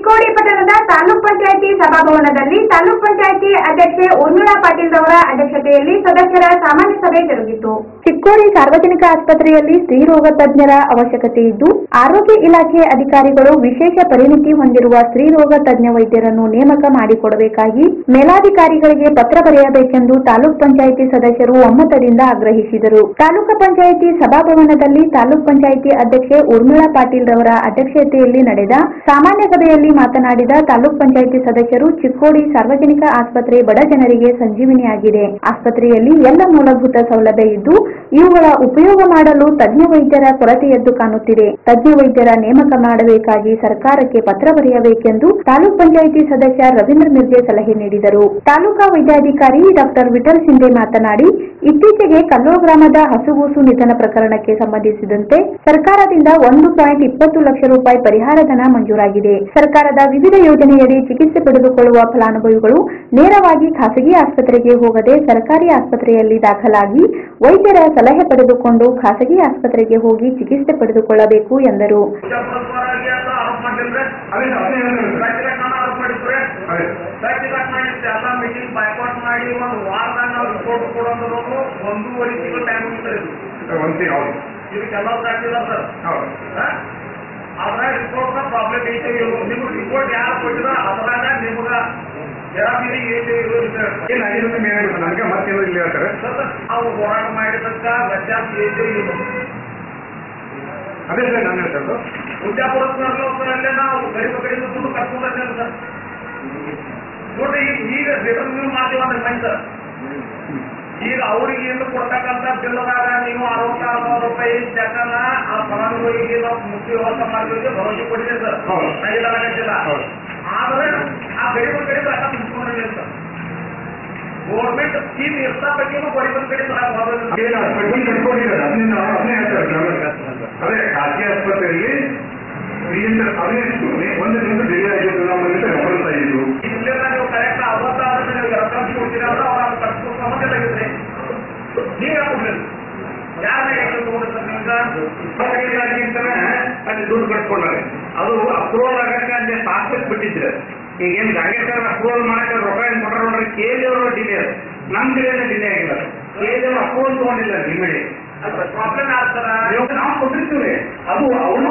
ಚಿಕ್ಕೋಡಿ ಪಟ್ಟಣದ ತಾಲೂಕ್ ಪಂಚಾಯಿತಿ ಸಭಾಭವನದಲ್ಲಿ ತಾಲೂಕ್ ಪಂಚಾಯಿತಿ ಅಧ್ಯಕ್ಷೆ ಊರ್ಮಿಳಾ ಪಾಟೀಲ್ ಅವರ ಅಧ್ಯಕ್ಷತೆಯಲ್ಲಿ ಸದಸ್ಯರ ಸಾಮಾನ್ಯ ಸಭೆ ಜರುಗಿತು ಚಿಕ್ಕೋಡಿ ಸಾರ್ವಜನಿಕ ಆಸ್ಪತ್ರೆಯಲ್ಲಿ ಸ್ತ್ರೀರೋಗ ತಜ್ಞರ ಅವಶ್ಯಕತೆ ಇದ್ದು ಆರೋಗ್ಯ ಇಲಾಖೆ ಅಧಿಕಾರಿಗಳು ವಿಶೇಷ ಪರಿಣಿತಿ ಹೊಂದಿರುವ ಸ್ತ್ರೀರೋಗ ತಜ್ಞ ವೈದ್ಯರನ್ನು ನೇಮಕ ಮಾಡಿಕೊಡಬೇಕಾಗಿ ಮೇಲಾಧಿಕಾರಿಗಳಿಗೆ ಪತ್ರ ಬರೆಯಬೇಕೆಂದು ತಾಲೂಕ್ ಪಂಚಾಯಿತಿ ಸದಸ್ಯರು ಒಮ್ಮತದಿಂದ ಆಗ್ರಹಿಸಿದರು ತಾಲೂಕು ಪಂಚಾಯಿತಿ ಸಭಾಭವನದಲ್ಲಿ ತಾಲೂಕ್ ಪಂಚಾಯಿತಿ ಅಧ್ಯಕ್ಷೆ ಊರ್ಮಿಳಾ ಪಾಟೀಲ್ ರವರ ಅಧ್ಯಕ್ಷತೆಯಲ್ಲಿ ನಡೆದ ಸಾಮಾನ್ಯ ಸಭೆಯಲ್ಲಿ ಮಾತನಾಡಿದ ತಾಲೂಕ್ ಪಂಚಾಯಿತಿ ಸದಸ್ಯರು ಚಿಕ್ಕೋಡಿ ಸಾರ್ವಜನಿಕ ಆಸ್ಪತ್ರೆ ಬಡ ಜನರಿಗೆ ಸಂಜೀವಿನಿಯಾಗಿದೆ ಆಸ್ಪತ್ರೆಯಲ್ಲಿ ಎಲ್ಲ ಮೂಲಭೂತ ಸೌಲಭ್ಯ ಇದ್ದು ಇವುಗಳ ಉಪಯೋಗ ಮಾಡಲು ತಜ್ಞ ವೈದ್ಯರ ಕೊರತೆ ಎದ್ದು ಕಾಣುತ್ತಿದೆ ತಜ್ಞ ವೈದ್ಯರ ನೇಮಕ ಮಾಡಬೇಕಾಗಿ ಸರ್ಕಾರಕ್ಕೆ ಪತ್ರ ಬರೆಯಬೇಕೆಂದು ತಾಲೂಕ್ ಪಂಚಾಯಿತಿ ಸದಸ್ಯ ರವೀಂದ್ರ ಮಿರ್ಜೆ ಸಲಹೆ ನೀಡಿದರು ತಾಲೂಕಾ ವೈದ್ಯಾಧಿಕಾರಿ ಡಾಕ್ಟರ್ ವಿಠಲ್ ಸಿಂಧೆ ಮಾತನಾಡಿ ಇತ್ತೀಚೆಗೆ ಕಲ್ಲೋ ಗ್ರಾಮದ ಹಸುಗೂಸು ನಿಧನ ಪ್ರಕರಣಕ್ಕೆ ಸಂಬಂಧಿಸಿದಂತೆ ಸರ್ಕಾರದಿಂದ ಒಂದು ಪಾಯಿಂಟ್ ಇಪ್ಪತ್ತು ಲಕ್ಷ ರೂಪಾಯಿ ಪರಿಹಾರ ಧನ ಮಂಜೂರಾಗಿದೆ ಸರ್ಕಾರದ ವಿವಿಧ ಯೋಜನೆಯಡಿ ಚಿಕಿತ್ಸೆ ಪಡೆದುಕೊಳ್ಳುವ ಫಲಾನುಭವಿಗಳು ನೇರವಾಗಿ ಖಾಸಗಿ ಆಸ್ಪತ್ರೆಗೆ ಹೋಗದೆ ಸರ್ಕಾರಿ ಆಸ್ಪತ್ರೆಯಲ್ಲಿ ದಾಖಲಾಗಿ ವೈದ್ಯರ ಸಲಹೆ ಪಡೆದುಕೊಂಡು ಖಾಸಗಿ ಆಸ್ಪತ್ರೆಗೆ ಹೋಗಿ ಚಿಕಿತ್ಸೆ ಪಡೆದುಕೊಳ್ಳಬೇಕು ಎಂದರು ಪರವಾಗಿ ಅಂತ ಆರೋಪ ಮಾಡಿದ್ರೆ ಅದೇ ಅದೇ ಹೇಳ್ತಾರೆ ಸಚಿವ ನಾನು ಆರೋಪ ಮಾಡಿದ್ರೆ ಅದೇ ಸಚಿವ ಮಾಡಿದ್ರೆ ಎಲ್ಲ ಮೀಟಿಂಗ್ ಬೈಕಾಟ್ ಮಾಡಿ ಒಂದು ವಾರದಾಗ ನಾವು ರಿಪೋರ್ಟ್ ಕೊಡೋದು ಒಂದೂವರೆ ತಿಂಗಳು ಟೈಮ್ ಮುಗಿತಾರೆ ಒಂದ್ಸಿ ಹೌದು ಇದಕ್ಕೆಲ್ಲ ಸಾಕಿಲ್ಲ ಸರ್ ಹೌದು ಅದ್ರಾಗ ರಿಪೋರ್ಟ್ ಪ್ರಾಬ್ಲಮ್ ಐತೆ ಇವು ನಿಮ್ಗೆ ರಿಪೋರ್ಟ್ ಯಾರು ಕೊಟ್ಟಿರೋ ಅದ್ರಾಗ ನಿಮ್ಗ ಜವಾಬ್ದಾರಿ ಐತೆ ಇರೋ ಏನಾಗಿರುತ್ತೆ ಮೇಲೆ ನನಗೆ ಮತ್ತೇನೋ ಇಲ್ಲಿ ಹೇಳ್ತಾರೆ ನಾವು ಹೋರಾಟ ಮಾಡಿದಕ್ಕ ವ್ಯತ್ಯಾಸ ಐತೆ ಇವು ಅದೇ ಸರ್ ನಾನು ಹೇಳ್ತಾರೆ ವಿದ್ಯಾಪುರಸ್ನಲ್ಲೇ ನಾವು ಗರೀಬ ಕಡೆಯಿಂದ ದುಡ್ಡು ಕಟ್ಕೊಂಡು ಸರ್ ನೋಡ್ರಿ ಈಗ ಈಗ ರಿಟರ್ನ್ ನೀವು ಮಾಡ್ತೀವಂದ್ರೆ ಮೈ ಸರ್ ಈಗ ಅವ್ರಿಗೆ ಏನು ಕೊಡ್ತಕ್ಕಂಥ ಬಿಲ್ಲದಾಗ ನೀವು ಅರವತ್ತಾರು ಸಾವಿರ ರೂಪಾಯಿ ಚೆಕ್ಕನ್ನ ಆ ಫಲಾನುಭವಿಗೆ ನಾವು ಮುಖ್ಯ ವ್ಯವಸ್ಥೆ ಮಾಡಿದ್ರೆ ಭರವಸೆ ಕೊಟ್ಟಿದೆ ಸರ್ ಹೌದು. ನಾ ಇಲ್ಲ ಅನ್ನಕ್ಕಿಲ್ಲ. ಹೌದು. ಆದ್ರೆ ಆ ಗರೀಬ ಕಡೆ ರೊಕ್ಕ ತುಂಬಿಸ್ಕೊಂಡಿಲ್ಲ ಸರ್ ಗೌರ್ಮೆಂಟ್ ಸ್ಕೀಮ್ ಇರ್ತಾ ಬಗ್ಗೆನೂ ಗರೀಬರ ಕಡೆ ಏನು ಪಟ್ಟಿ ಕಟ್ಕೊಂಡಿದ್ದಾರೆ ಅದನ್ನ ಅದನ್ನೇ ಹೇಳ್ತಾರೆ ಗೌರ್ಮೆಂಟ್ ಅದೇ ಖಾಸಗಿ ಆಸ್ಪತ್ರೆಯಲ್ಲಿ ಕ್ಲಿನಿಕ್ ಅದೇ ಒಂದು ದಿವಸ ಡಿಲೇ ಆಗಿದ್ದು ನಮ್ಮ ರೆಫರೆನ್ಸ್ ಆಗಿದ್ದು ಇಲ್ಲೆಲ್ಲ ನೀವು ಕರೆಕ್ಟ್ ಅವತ್ತಾದ್ರೆ ನೀವು ರೆಫರೆನ್ಸ್ ಕೊಡ್ತೀರಾ ಅಂದ್ರೆ ಅವ್ರ ಅದು ಕಟ್ಕೋ ಸಮಸ್ಯೆ ಆಗಿದ್ರೆ ನೀವು ಯಾಕೆ ಕೊಡ್ಲಿಲ್ಲ ಯಾರನ್ನ ಯಾಕೆ ತಗೊಂಡಿರ್ತಾರೆ ನಿಮ್ಗೆ ಅಲ್ಲಿ ದುಡ್ಡು ಕಟ್ಕೊಂಡಾರೆ ಅದು ಅಪ್ರೂವಲ್ ಆಗಕ್ಕೆ ಅಲ್ಲಿ ಸಾಕಷ್ಟು ಬಿಟ್ಟಿದ್ರೆ ಈಗ ಏನ್ ಗಂಗೇಶ್ವರ ಅಪ್ರೂವಲ್ ಮಾಡಕ್ಕೆ ರೊಕ್ಕ ಏನ್ ಕೊಟ್ಟಾರ ನೋಡ್ರಿ ಕೇಳಿ ಅವರು ಡಿಲೇ ಅದು ನಮ್ ಕಡೆಯಿಂದ ಡಿಲೇ ಆಗಿಲ್ಲ ಕೇಳಿ ಅವರು ಅಪ್ರೂವಲ್ ತಗೊಂಡಿಲ್ಲ ಇಮಿಡಿಯೇಟ್ ಪ್ರಾಬ್ಲಮ್ ಆಗ್ತಾರ ನಾವು ಕೊಟ್ಟಿರ್ತೀವಿ ಅದು ಅವರು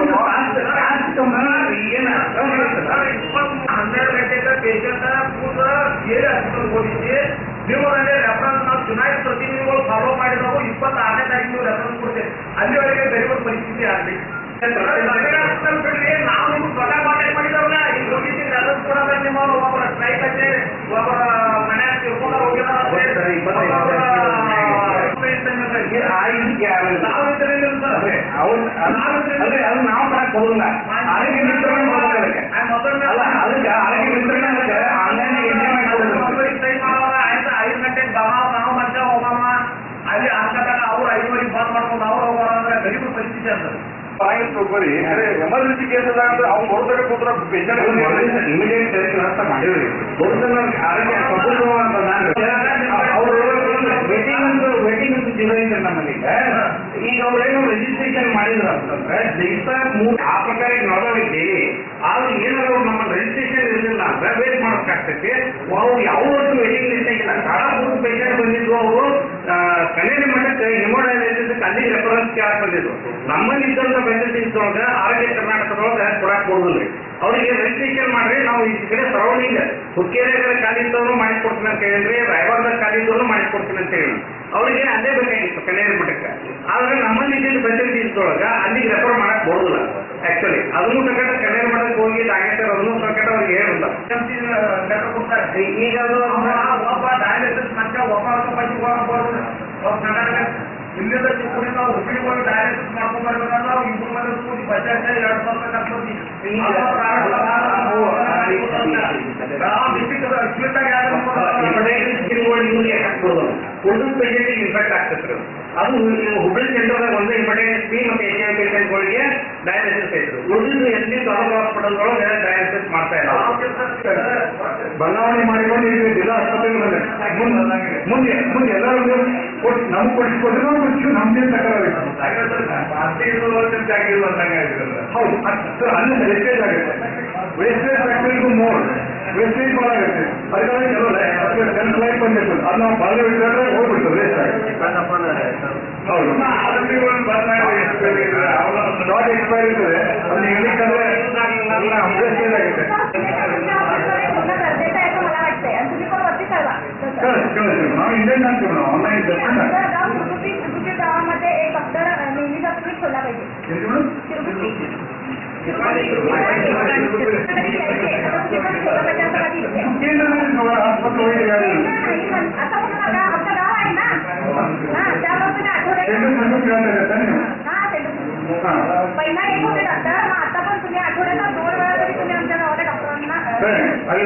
ಏನ ಹನ್ನೆರಡು ಗಂಟೆಗೆ ಪೇಷಂಟ್ ಕೂತ ಬೇರೆ ಹಾಸ್ಪಿಟಲ್ ಹೋಗಿದ್ವಿ ನೀವು ಅಲ್ಲೇ ರೆಫರೆನ್ಸ್ ನಾವು ಚುನಾಯಿತ ಪ್ರತಿನಿಧಿಗಳು ಫಾಲೋ ಮಾಡಿದವು ಇಪ್ಪತ್ತಾರನೇ ತಾರೀಕು ನೀವು ರೆಫರೆನ್ಸ್ ಕೊಡ್ತೇವೆ ಅಲ್ಲಿವರೆಗೆ ಗರೀಬರ ಪರಿಸ್ಥಿತಿ ಆಗಲಿ ಬಿಡ್ರಿ ನಾವು ನಿಮ್ಗೆ ದೊಡ್ಡ ಕಾಂಟ್ಯಾಕ್ಟ್ ಮಾಡಿದವಲ್ಲ ಈಗ ಹೋಗಿದ್ದೀನಿ ರೆಫರೆನ್ಸ್ ಕೊಡೋದ್ರೆ ನಿಮ್ಮ ಒಬ್ಬರ ಸ್ಟ್ರೈಕ್ ಹಚ್ಚಿ ಒಬ್ಬರ ಮನೆ ತಿಳ್ಕೊಂಡು ಹೋಗಿದಾರ ಆ ಇದಕ್ಕೆ ಆಗಲ್ಲ. ನಾವು ಇದರಲ್ಲಿ ಅದೇ, ಅವ್ರು- ಅದು- ಅದೇ, ಅದು ನಾವು ಮಾಡಕ್ ಬರೋದಿಲ್ಲ ಆರೋಗ್ಯ ವಿತರಣೆ ಮಾಡೋದು ಅದಕ್ಕೆ. ಅಲ್ಲ ಅದಕ್ಕೆ ಆರೋಗ್ಯ ವಿತರಣೆ ಅದಕ್ಕೆ ಆನ್ಲೈನ್ ಎಂಟ್ರಿ ಮಾಡಿ ಐದು ಗಂಟೆಗೆ ನಾವು ನಾವು ಮತ್ತೆ ಹೋಗಮ್ಮ ಅಲ್ಲಿ ಅಂಕದಾಗ ಅವ್ರು ಐದುವರೆಗೆ ಬಂದ್ ಮಾಡ್ಕೊಂಡು ಅವ್ರು ಹೋಗೋಣ ಅಂದ್ರೆ ಗರೀಬರ ಪರಿಸ್ಥಿತಿ ಅಂತ ಪರವಾಗಿ ತಗೊಳ್ಳಿ ಎಮರ್ಜೆನ್ಸಿ ಕೇಸ್ ಅದಾಗ ಅವ್ನು ಬರೋದಾಗ ಕೂತ್ರ ಪೇಷಂಟ್ ಇಮಿಡಿಯೇಟ್ ಟೆಸ್ಟ್ ವ್ಯವಸ್ಥೆ ಮಾಡಿದ್ರಿ ಬಹುಶಃ ಆರೋಗ್ಯ ಪ್ರಭುತ್ವ ಅಂತ ನಾನು ಅವರು ವೇಟಿಂಗ್ ಅಂತ ವೇಟಿಂಗ್ ಅಂತ ಜಿಲ್ಲೆಯಿಂದ ನಮ್ಮಲ್ಲಿ ಈಗ ಅವ್ರೇನು ರಿಜಿಸ್ಟ್ರೇಷನ್ ಮಾಡಿದ್ರು ಅಂತಂದ್ರೆ ದಿವಸ ಮೂರು ಆ ಪ್ರಕಾರ ಈಗ ನೋಡೋದೈತಿ ಆದ್ರೆ ಏನಾದ್ರು ನಮ್ಮ ರಿಜಿಸ್ಟ್ರೇಷನ್ ಇರಲಿಲ್ಲ ಅಂದ್ರೆ ವೇಟ್ ಮಾಡೋಕ್ಕಾಗ್ತೈತಿ ಅವ್ರು ಯಾವತ್ತೂ ವೇಟಿಂಗ್ ಲಿಸ್ಟ್ ಆಗಿಲ್ಲ ಕಾಡಪುರದ ಪೇಷಂಟ್ ಬಂದಿದ್ರು ಅವರು ಕನೇರಿ ಮಠಕ್ಕೆ ಹಿಮೋಡಯಾಲಿಸಿಸ್ ಅಲ್ಲಿ ರೆಫರೆನ್ಸ್ ಕೇಳಕ್ ಬಂದಿದ್ರು ನಮ್ಮಲ್ಲಿ ಇದ್ದಂತ ಫೆಸಿಲಿಟೀಸ್ ಒಳಗೆ ಆರೋಗ್ಯ ಕರ್ನಾಟಕದೊಳಗೆ ಕೊಡಕ್ ಕೊಡುದಿಲ್ಲ ಅವರಿಗೆ ರಿಜಿಸ್ಟ್ರೇಷನ್ ಮಾಡ್ರಿ ನಾವು ಈ ಕಡೆ ಸರೌಂಡಿಂಗ್ ಹುಕ್ಕೇರಿಯಾಗ ಖಾಲಿ ಇದ್ದವರು ಮಾಡಿಕೊಡ್ತೀನಿ ಅಂತ ಹೇಳಿದ್ರಿ ರಾಯಬಾಗದಾಗ ಖಾಲಿ ಇದ್ದವರು ಮಾಡಿಕೊಡ್ತೀನಿ ಅಂತ ಹೇಳಿ ಅವರಿಗೆ ಅದೇ ಬೇಕಾಗಿತ್ತು ಕನ್ಯಾರಿ ಮಠಕ್ಕೆ ಆದ್ರೆ ನಮ್ಮಲ್ಲಿ ಇದ್ದಿದ್ದ ಫೆಸಿಲಿಟೀಸ್ ಒಳಗೆ ಅಲ್ಲಿಗೆ ರೆಫರ್ ಮಾಡಕ್ ಬರೋದಿಲ್ಲ ಆಕ್ಚುಲಿ ಅದನ್ನು ತಗೊಂಡ ಕನ್ಯಾರಿ ಮಠಕ್ಕೆ ಹೋಗಿ ನಾಗೇಶ್ವರ ಅದನ್ನು ತಗೊಂಡ ಅವ್ರಿಗೆ ಹೇಳಿಲ್ಲ ಲೆಟರ್ ಕೊಡ್ತಾರೆ ಈಗ ಅದು ಒಬ್ಬ ಡಯಾಲಿಸಿಸ್ ಮತ್ತೆ ಒಬ್ಬ ಪೈಕಿ ಬರೋದು ಒಬ್ಬ ಕರ್ನಾಟಕ ಇಲ್ಲಿಂದ ಚಿಕ್ಕೂರಿ ನಾವು ಹುಬ್ಬಳ್ಳಿ ಹೋಗಿ ಡಯಾಲಿಸಿಸ್ ಮಾಡ್ಕೊಂಡ್ ಬರ್ಬೇಕಂದ್ರೆ ನಾವು ಇಬ್ಬರು ಮಂದಿ ಕೂಡಿ ಬಜೆಟ್ ಎರಡು ಸಾವಿರ ಕಟ್ಕೊಡ್ತೀವಿ ನಾವು ಡಿಸ್ಟಿಕ್ ಅಕ್ಯೂಟಾಗಿ ಯಾರು ಉಳಿದ ಪೇಷಂಟಿಗೆ ಇನ್ಫೆಕ್ಟ್ ಆಗ್ತದೆ ಅದು ನೀವು ಹುಬ್ಬಳ್ಳಿ ಸೆಂಟರ್ದಾಗ ಒಂದು ಇಂಪಾರ್ಟೆಂಟ್ ಬಿ ಮತ್ತು ಎಚ್ ಐ ಪೇಷಂಟ್ಗಳಿಗೆ ಡಯಾಲಿಸಿಸ್ ಐತ್ರಿ ಉಳಿದಿದ್ದು ಎಲ್ಲಿ ತಾಲೂಕು ಹಾಸ್ಪಿಟಲ್ ಒಳಗೆ ಡಯಾಲಿಸಿಸ್ ಮಾಡ್ತಾ ಇಲ್ಲ ಬದಲಾವಣೆ ಮಾಡಿಕೊಂಡು ಈಗ ಜಿಲ್ಲಾ ಆಸ್ಪತ್ರೆಗೆ ಬಂದೆ ಮುಂದೆ ಮುಂದೆ ಮುಂದೆ ಎಲ್ಲರಿಗೂ ಕೊಟ್ಟು ನಮ್ಗೆ ಕೊಡಿಸ್ಕೊಟ್ರೆ ನಾವು ಕೊಡ್ತೀವಿ ನಮ್ದೇನು ತಕರಾರು ಹೌದು ಅದ್- ಸರ್ ಅಲ್ಲಿ ವೇಸ್ಟೇಜ್ ಆಗುತ್ತೆ ವೇಸ್ಟೇಜ್ ಫ್ಯಾಕ್ಟ್ರಿ ವೇಸ್ಟೇಜ್ ಭಾಳ ಆಗುತ್ತೆ ಅದಕ್ಕಾಗಿ ಕೆಲವು ಸೆಲ್ಫ್ ಲೈಫ್ ಬಂದಿರ್ತದೆ ಅದು ನಾವು ಬಾಲ್ಯ ಬಿಟ್ಟರೆ ಹೋಗ್ಬಿಡ್ತದೆ ವೇಸ್ಟ್ ಆಗುತ್ತೆ ಹೌದು ನಾಟ್ ಎಕ್ಸ್ಪೈರ್ ಇರ್ತದೆ ಅದು ಇರ್ಲಿಕ್ಕಂದ್ರೆ ವೇಸ್ಟೇಜ್ ಆಗುತ್ತೆ मला वाटतंय आणि तुम्ही पण वरती कळवा ಕಳಿಸಿ ಕಳಿಸಿ ನಾವು ಇಂಡಿಯನ್ ಅಂತೀವಿ ನಾವು ಆನ್ಲೈನ್ आमचं गाव सुरुपी सुरुपी गावामध्ये एक अख्तर नेहमीचा तुम्ही खोला पाहिजे शिरगुप्पी ಕೇಂದ್ರದಲ್ಲಿ ಆಸ್ಪತ್ರೆ ಹೋಗಿ ಗಾಡಿ आता बघा बघा, आमचं गाव आहे ना हा त्यामुळे तुम्ही आठवड्यात ಚೆಂಡು ಚೆಂಡು ಕೇಳ್ತಾ ತಾನೆ ನೀವು हा सेंटर ಹಾಂ पहिला एक होते डॉक्टर मग आता पण तुम्ही आठवड्याला दोन वेळा तरी तुम्ही आमच्या गावाला डॉक्टरांना ಸರಿ ಅಲ್ಲಿ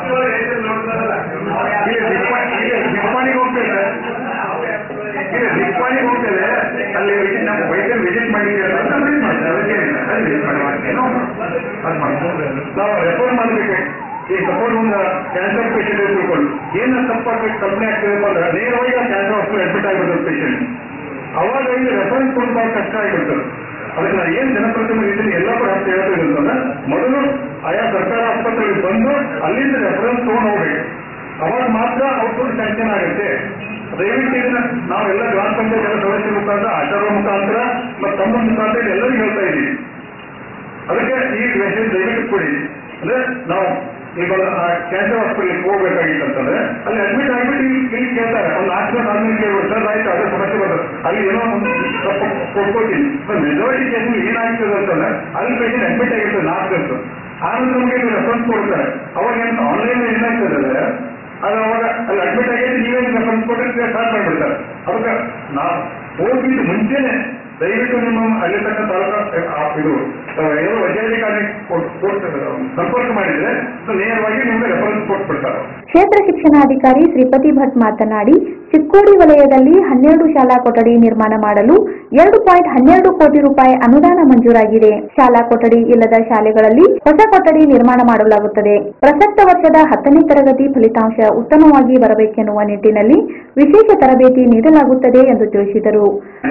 ಇಲ್ಲಿ ದಿಪ್ಪಾಣಿಗೆ ಹೋಗ್ತೇವೆ ಇಲ್ಲಿ ದಿಪ್ಪಾಣಿಗೆ ಹೋಗ್ತೇವೆ ಅಲ್ಲಿ visit- ನಮ್ಮ ವೈದ್ಯರು ವಿಸಿಟ್ ಮಾಡಿದ್ದೀವಿ ಅಂತ ವಿಸಿಟ್ ಮಾಡ್ತಾರೆ ಅದಕ್ಕೆ ಅಲ್ಲಿ visit ಮಾಡಿ ಮಾಡ್ತೇನೆ ಅದು ಮಾಡ್ತೀವಿ ನಾವು ರೆಫರ್ ಮಾಡಬೇಕು ಈ ಸಪೋಸ್ ಒಂದು ಕ್ಯಾನ್ಸರ್ ಪೇಷಂಟ್ ತಿಳ್ಕೊಂಡು ಏನು ತಪ್ಪಾಗ್ಬೇಕು ಕಲ್ಪನೆ ಆಗ್ತದೆ ಅಂದ್ರೆ ನೇರವಾಗಿ ಆ ಕ್ಯಾನ್ಸರ್ ಹಾಸ್ಪಿಟಲ್ ಅಡ್ಮಿಟ್ ಆಗಿಬಿಡ್ತಾರೆ ಪೇಷಂಟ್ ಅವಾಗ ಇಲ್ಲಿ ರೆಫರೆನ್ಸ್ ಕೊಟ್ಟು ಭಾಳ ಕಷ್ಟ ಆಗಿಬಿಡ್ತದೆ ಅದಕ್ಕೆ ನಾನು ಏನು ಜನಪ್ರತಿನಿಧಿ ರೀತಿಯಲ್ಲಿ ಎಲ್ಲ ಕೂಡ ಅಂತ ಹೇಳ್ತೀನಿ ಅಂತಂದ್ರೆ ಮೊದಲು ಆಯಾ ಸರ್ಕಾರ ಆಸ್ಪತ್ರೆಗೆ ಬಂದು ಅಲ್ಲಿಂದ ರೆಫರೆನ್ಸ್ ತಗೊಂಡು ಹೋಗ್ಬೇಕು ಅವಾಗ ಮಾತ್ರ ಔಟ್ಪುಟ್ ಸ್ಯಾಂಕ್ಷನ್ ಆಗುತ್ತೆ ದಯವಿಟ್ಟು ಇದನ್ನ ನಾವೆಲ್ಲ ಗ್ರಾಮ ಪಂಚಾಯತ್ ಎಲ್ಲ ಸದಸ್ಯರ ಮುಖಾಂತರ ಆಚಾರ್ಯ ಮುಖಾಂತರ ಮತ್ತು ತಮ್ಮ ಮುಖಾಂತರ ಎಲ್ಲರಿಗೂ ಹೇಳ್ತಾ ಇದ್ದೀವಿ ಅದಕ್ಕೆ ಈ ಮೆಸೇಜ್ ದಯವಿಟ್ಟು ಕೊಡಿ ಅಂದ್ರೆ ನಾವು ಈಗ ಕ್ಯಾನ್ಸರ್ ಹಾಸ್ಪಿಟಲ್ಗೆ ಹೋಗ್ಬೇಕಾಗಿತ್ತು ಅಂತಂದ್ರೆ ಅಲ್ಲಿ ಅಡ್ಮಿಟ್ ಆಗ್ಬಿಟ್ಟು ಇಲ್ಲಿ ಇಲ್ಲಿ ಕೇಳ್ತಾರೆ ಒಂದು ನಾಲ್ಕು ಜನ ಆದ್ಮೇಲೆ ಕೇಳ್ಬೋದು ಸರ್ ಆಯ್ತು ಅದೇ ಸಮಸ್ಯೆ ಬರ್ತದೆ ಅಲ್ಲಿ ಏನೋ ಒಂದು ಸ್ವಲ್ಪ ಕೊಟ್ಕೋತೀನಿ ಮೆಜಾರಿಟಿ ಕೇಸ್ ಏನಾಗ್ತದೆ ಅಂತಂದ್ರೆ ಅಲ್ಲಿ ಪೇಷಂಟ್ ಅಡ್ಮಿಟ್ ಆಗಿರ್ತದೆ ನಾಲ್ಕು ಅಂತ ಆನಂತರ ನಮಗೆ ರೆಫರೆನ್ಸ್ ಕೊಡ್ತಾರೆ ಅವಾಗ ಏನು ಆನ್ಲೈನ್ ಏನಾಗ್ತದೆ ಅಂದ್ರೆ ಅದು ಅವಾಗ ಅಲ್ಲಿ ಅಡ್ಮಿಟ್ ಆಗಿದೆ ನೀವೇನು ರೆಫರೆನ್ಸ್ ಕೊಟ್ಟರೆ ಸ್ಟಾರ್ಟ್ ಮಾಡಿಬಿಡ್ತಾರೆ ಅದಕ್ಕೆ ನಾವು ಹೋಗಿದ್ದು ಮುಂಚೆನೆ ದಯವಿಟ್ಟು ನಿಮ್ಮ ಅಲ್ಲಿ ತಕ್ಕ ತಾಲೂಕಾ ಆ, ಇದು ಆ, ಏನೋ ವೈದ್ಯಾಧಿಕಾರಿ ಕೊಟ್- ಕೊಟ್- ಸಂಪರ್ಕ ಮಾಡಿದ್ರೆ ಸೊ ನೇರವಾಗಿ ನಿಮ್ಗೆ ರೆಫರೆನ್ಸ್ ಕೊಟ್ಬಿಡ್ತಾರೆ ಕ್ಷೇತ್ರ ಶಿಕ್ಷಣಾಧಿಕಾರಿ ಶ್ರೀಪತಿ ಭಟ್ ಮಾತನಾಡಿ ಚಿಕ್ಕೋಡಿ ವಲಯದಲ್ಲಿ ಹನ್ನೆರಡು ಶಾಲಾ ಕೊಠಡಿ ನಿರ್ಮಾಣ ಮಾಡಲು ಎರಡು ಪಾಯಿಂಟ್ ಹನ್ನೆರಡು ಕೋಟಿ ರೂಪಾಯಿ ಅನುದಾನ ಮಂಜೂರಾಗಿದೆ ಶಾಲಾ ಕೊಠಡಿ ಇಲ್ಲದ ಶಾಲೆಗಳಲ್ಲಿ ಹೊಸ ಕೊಠಡಿ ನಿರ್ಮಾಣ ಮಾಡಲಾಗುತ್ತದೆ ಪ್ರಸಕ್ತ ವರ್ಷದ ಹತ್ತನೇ ತರಗತಿ ಫಲಿತಾಂಶ ಉತ್ತಮವಾಗಿ ಬರಬೇಕೆನ್ನುವ ನಿಟ್ಟಿನಲ್ಲಿ ವಿಶೇಷ ತರಬೇತಿ ನೀಡಲಾಗುತ್ತದೆ ಎಂದು ತಿಳಿಸಿದರು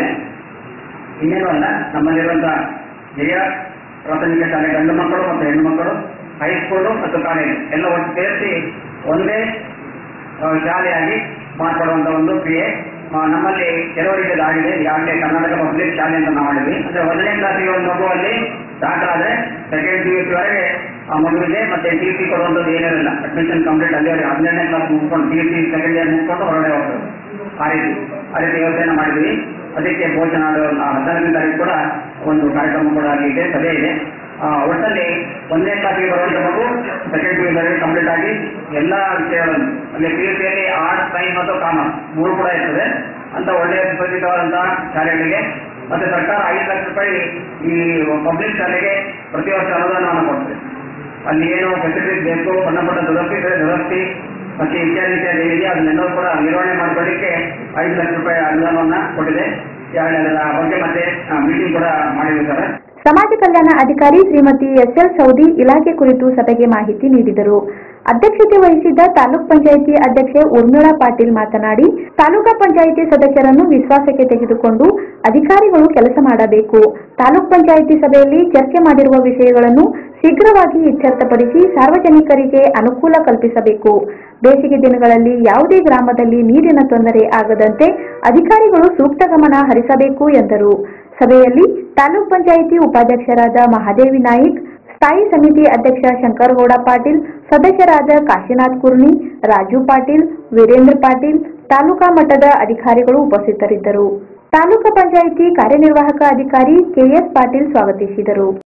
ಇನ್ನೇನು ಅಲ್ಲ ನಮ್ಮಲ್ಲಿರುವಂತಹ ಹಿರಿಯ ಪ್ರಾಥಮಿಕ ಶಾಲೆ ಗಂಡು ಮಕ್ಕಳು ಮತ್ತು ಹೆಣ್ಣು ಮಕ್ಕಳು ಹೈಸ್ಕೂಲು ಮತ್ತು ಕಾಲೇಜು ಎಲ್ಲ ಒಟ್ಟು ಸೇರಿಸಿ ಒಂದೇ ಆ, ಶಾಲೆಯಾಗಿ ಮಾರ್ಪಡುವಂತ ಒಂದು ಕ್ರಿಯೆ ಆ, ನಮ್ಮಲ್ಲಿ ಕೆಲವರಿಗೆ ಆಗಿದೆ ಈಗಾಗಲೇ ಕರ್ನಾಟಕ ಪಬ್ಲಿಕ್ ಶಾಲೆ ಅಂತ ನಾವು ಮಾಡಿದ್ವಿ ಅಂದ್ರೆ ಒಂದನೇ ಕ್ಲಾಸಿಗೆ ಒಂದು ಮಗುವಲ್ಲಿ ದಾಖಲಾದ್ರೆ ಸೆಕೆಂಡ್ ಪಿ ಯು ಸಿ ವರೆಗೆ ಆ ಮಗುವಿಗೆ ಮತ್ತೆ ಟಿ ಸಿ ಕೊಡುವಂಥದ್ದು ಏನಿರಲಿಲ್ಲ ಅಡ್ಮಿಷನ್ ಕಂಪ್ಲೀಟ್ ಅಲ್ಲಿವರೆಗೆ ಹನ್ನೆರಡನೇ ಕ್ಲಾಸ್ ಮುಗಿಸ್ಕೊಂಡು P U C second year ಮುಗಿಸ್ಕೊಂಡು ಹೊರಗಡೆ ಹೋಗ್ತದೆ ಆ ರೀತಿ ಆ ರೀತಿ ವ್ಯವಸ್ಥೆಯನ್ನು ಮಾಡಿದ್ವಿ ಅದಕ್ಕೆ ಭೋಜನ ಆ ಹದಿನಾರನೇ ತಾರೀಕು ಕೂಡ ಒಂದು ಕಾರ್ಯಕ್ರಮ ಕೂಡ ಅಲ್ಲಿ ಇದೆ ಸಭೆ ಇದೆ ಆ, ಒಟ್ಟಲ್ಲಿ ಒಂದನೇ ಕ್ಲಾಸಿಗೆ ಬರುವಂತ ಮಗು ಸೆಕೆಂಡ್ ಪಿ ಯು ಕಂಪ್ಲೀಟ್ ಆಗಿ ಎಲ್ಲ ವಿಷಯಗಳನ್ನು ಅಲ್ಲಿ ಪಿ ಯು ಸಿಯಲ್ಲಿ ಆರ್ಟ್ಸ್ ಸೈನ್ಸ್ ಮತ್ತು ಕಾಮರ್ಸ್ ಮೂರು ಕೂಡ ಇರ್ತದೆ ಅಂತ ಒಳ್ಳೆಯ ಸುಸಜ್ಜಿತವಾದಂತಹ ಶಾಲೆಗಳಿಗೆ ಮತ್ತೆ ಸರ್ಕಾರ ಐದು ಲಕ್ಷ ರೂಪಾಯಿ ಈ ಪಬ್ಲಿಕ್ ಶಾಲೆಗೆ ಪ್ರತಿ ವರ್ಷ ಅನುದಾನವನ್ನು ಕೊಡ್ತದೆ ಅಲ್ಲಿ ಏನು ಫೆಸಿಲಿಟೀಸ್ ಬೇಕು ಸಣ್ಣ ಪುಟ್ಟ ದುರಸ್ತಿ ಇದ್ರೆ ದುರಸ್ತಿ ಮತ್ತೆ ಇತ್ಯಾದಿ ಇತ್ಯಾದಿ ಏನಿದೆ ಅದನ್ನೆಲ್ಲವೂ ಕೂಡ ನಿರ್ವಹಣೆ ಮಾಡ್ಕೊಳ್ಳಿಕ್ಕೆ ಐದು ಲಕ್ಷ ರೂಪಾಯಿ ಅನುದಾನವನ್ನ ಕೊಟ್ಟಿದೆ ಯಾರು ಅದರ ಬಗ್ಗೆ ಮತ್ತೆ ಮೀಟಿಂಗ್ ಕೂಡ ಮಾಡಿರ್ತಾರೆ ಸಮಾಜ ಕಲ್ಯಾಣ ಅಧಿಕಾರಿ ಶ್ರೀಮತಿ ಎಸ್ಎಲ್ ಸೌದಿ ಇಲಾಖೆ ಕುರಿತು ಸಭೆಗೆ ಮಾಹಿತಿ ನೀಡಿದರು ಅಧ್ಯಕ್ಷತೆ ವಹಿಸಿದ್ದ ತಾಲೂಕ್ ಪಂಚಾಯಿತಿ ಅಧ್ಯಕ್ಷೆ ಊರ್ಮಿಳಾ ಪಾಟೀಲ್ ಮಾತನಾಡಿ ತಾಲೂಕಾ ಪಂಚಾಯಿತಿ ಸದಸ್ಯರನ್ನು ವಿಶ್ವಾಸಕ್ಕೆ ತೆಗೆದುಕೊಂಡು ಅಧಿಕಾರಿಗಳು ಕೆಲಸ ಮಾಡಬೇಕು ತಾಲೂಕ್ ಪಂಚಾಯಿತಿ ಸಭೆಯಲ್ಲಿ ಚರ್ಚೆ ಮಾಡಿರುವ ವಿಷಯಗಳನ್ನು ಶೀಘ್ರವಾಗಿ ಇತ್ಯರ್ಥಪಡಿಸಿ ಸಾರ್ವಜನಿಕರಿಗೆ ಅನುಕೂಲ ಕಲ್ಪಿಸಬೇಕು ಬೇಸಿಗೆ ದಿನಗಳಲ್ಲಿ ಯಾವುದೇ ಗ್ರಾಮದಲ್ಲಿ ನೀರಿನ ತೊಂದರೆ ಆಗದಂತೆ ಅಧಿಕಾರಿಗಳು ಸೂಕ್ತ ಗಮನ ಹರಿಸಬೇಕು ಎಂದರು ಸಭೆಯಲ್ಲಿ ತಾಲೂಕ್ ಪಂಚಾಯಿತಿ ಉಪಾಧ್ಯಕ್ಷರಾದ ಮಹಾದೇವಿ ನಾಯಿಕ್ ಸ್ಥಾಯಿ ಸಮಿತಿ ಅಧ್ಯಕ್ಷ ಶಂಕರಗೌಡ ಪಾಟೀಲ್ ಸದಸ್ಯರಾದ ಕಾಶಿನಾಥ್ ಕುರ್ನಿ ರಾಜು ಪಾಟೀಲ್ ವೀರೇಂದ್ರ ಪಾಟೀಲ್ ತಾಲೂಕಾ ಮಟ್ಟದ ಅಧಿಕಾರಿಗಳು ಉಪಸ್ಥಿತರಿದ್ದರು ತಾಲೂಕು ಪಂಚಾಯಿತಿ ಕಾರ್ಯನಿರ್ವಾಹಕ ಅಧಿಕಾರಿ ಕೆಎಸ್ ಪಾಟೀಲ್ ಸ್ವಾಗತಿಸಿದರು